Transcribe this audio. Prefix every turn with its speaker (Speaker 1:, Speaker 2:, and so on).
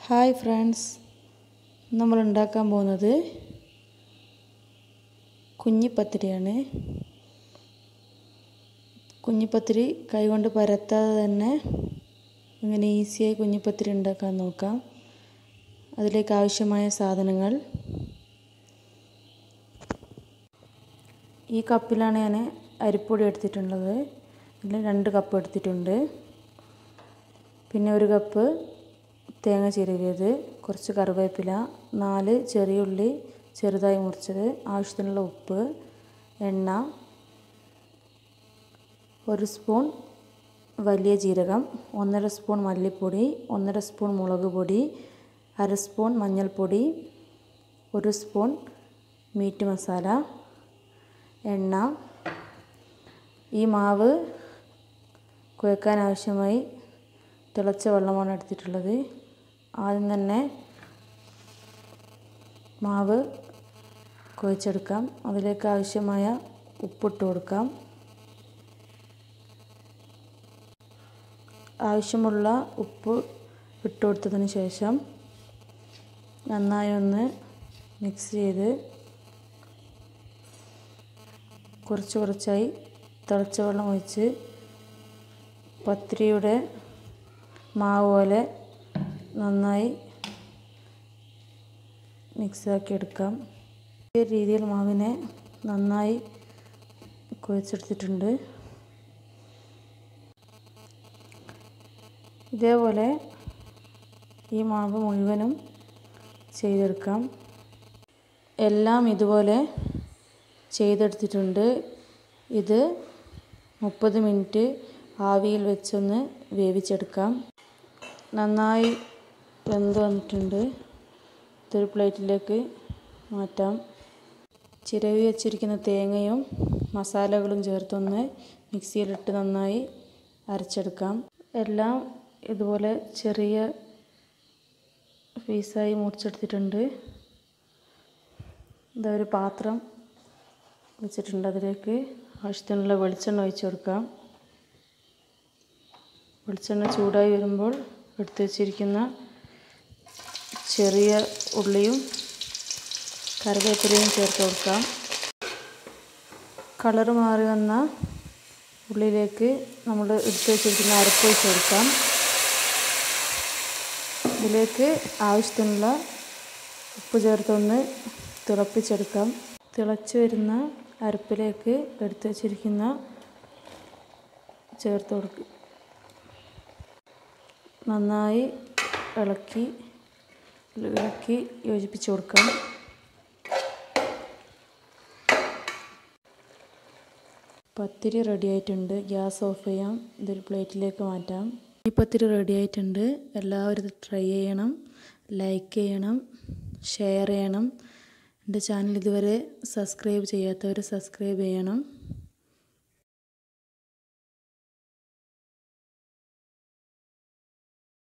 Speaker 1: hi friends നമ്മൾ ഉണ്ടാക്കാൻ പോകുന്നത് കുഞ്ഞിപ്പത്തിരിയാണ് കുഞ്ഞിപ്പത്തിരി കൈകൊണ്ട് പരത്താതെ തന്നെ ഇങ്ങനെ ഈസിയായി കുഞ്ഞിപ്പത്തിരി ഉണ്ടാക്കാൻ നോക്കാം അതിലേക്ക് ആവശ്യമായ സാധനങ്ങൾ ഈ കപ്പിലാണ് ഞാൻ അരിപ്പൊടി എടുത്തിട്ടുള്ളത് ഇതിൽ രണ്ട് കപ്പ് എടുത്തിട്ടുണ്ട് പിന്നെ ഒരു കപ്പ് തേങ്ങ ചിരവിയത് കുറച്ച് കറിവേപ്പില നാല് ചെറിയ ഉള്ളി ചെറുതായി മുറിച്ചത് ആവശ്യത്തിനുള്ള ഉപ്പ് എണ്ണ ഒരു സ്പൂൺ വലിയ ജീരകം ഒന്നര സ്പൂൺ മല്ലിപ്പൊടി ഒന്നര സ്പൂൺ മുളക് പൊടി അര സ്പൂൺ മഞ്ഞൾപ്പൊടി ഒരു സ്പൂൺ മീറ്റ് മസാല എണ്ണ ഈ മാവ് കുഴക്കാൻ ആവശ്യമായി തിളച്ച വെള്ളമാണ് എടുത്തിട്ടുള്ളത് ആദ്യം തന്നെ മാവ് കുഴച്ചെടുക്കാം അതിലേക്ക് ആവശ്യമായ ഉപ്പിട്ട് കൊടുക്കാം ആവശ്യമുള്ള ഉപ്പ് ഇട്ട് കൊടുത്തതിന് ശേഷം നന്നായി ഒന്ന് മിക്സ് ചെയ്ത് കുറച്ച് കുറച്ചായി തിളച്ച വെള്ളം ഒഴിച്ച് പത്തിരിയുടെ മാവ് പോലെ നന്നായി മിക്സാക്കി എടുക്കാം ഈ രീതിയിൽ മാവിനെ നന്നായി കുഴച്ചെടുത്തിട്ടുണ്ട് ഇതേപോലെ ഈ മാവ് മുഴുവനും ചെയ്തെടുക്കാം എല്ലാം ഇതുപോലെ ചെയ്തെടുത്തിട്ടുണ്ട് ഇത് മുപ്പത് മിനിറ്റ് ആവിയിൽ വെച്ചൊന്ന് വേവിച്ചെടുക്കാം നന്നായി വെന്ത് വന്നിട്ടുണ്ട് ഇതൊരു പ്ലേറ്റിലേക്ക് മാറ്റാം ചിരവി വെച്ചിരിക്കുന്ന തേങ്ങയും മസാലകളും ചേർത്തൊന്ന് മിക്സിയിലിട്ട് നന്നായി അരച്ചെടുക്കാം എല്ലാം ഇതുപോലെ ചെറിയ പീസായി മുറിച്ചെടുത്തിട്ടുണ്ട് ഇതാ ഒരു പാത്രം വെച്ചിട്ടുണ്ട് അതിലേക്ക് ആവശ്യത്തിനുള്ള വെളിച്ചെണ്ണ ഒഴിച്ച് കൊടുക്കാം വെളിച്ചെണ്ണ ചൂടായി വരുമ്പോൾ എടുത്ത് വെച്ചിരിക്കുന്ന ചെറിയ ഉള്ളിയും കറിവേപ്പിലയും ചേർത്ത് കൊടുക്കാം കളർ മാറി വന്ന ഉള്ളിലേക്ക് നമ്മൾ എടുത്ത് വെച്ചിരിക്കുന്ന അരപ്പൊഴിച്ച് കൊടുക്കാം ഇതിലേക്ക് ആവശ്യത്തിനുള്ള ഉപ്പ് ചേർത്തൊന്ന് തിളപ്പിച്ചെടുക്കാം തിളച്ച് വരുന്ന അരപ്പിലേക്ക് എടുത്ത് വെച്ചിരിക്കുന്ന ചേർത്ത് കൊടുക്കുക നന്നായി ഇളക്കി ഇളക്കി യോജിപ്പിച്ച് കൊടുക്കാം പത്തിരി റെഡി ആയിട്ടുണ്ട് ഗ്യാസ് ഓഫ് ചെയ്യാം ഇതൊരു പ്ലേറ്റിലേക്ക് മാറ്റാം ഈ പത്തിരി റെഡി ആയിട്ടുണ്ട് എല്ലാവരും ഇത് ട്രൈ ചെയ്യണം ലൈക്ക് ചെയ്യണം ഷെയർ ചെയ്യണം എൻ്റെ ചാനൽ ഇതുവരെ സബ്സ്ക്രൈബ് ചെയ്യാത്തവർ സബ്സ്ക്രൈബ് ചെയ്യണം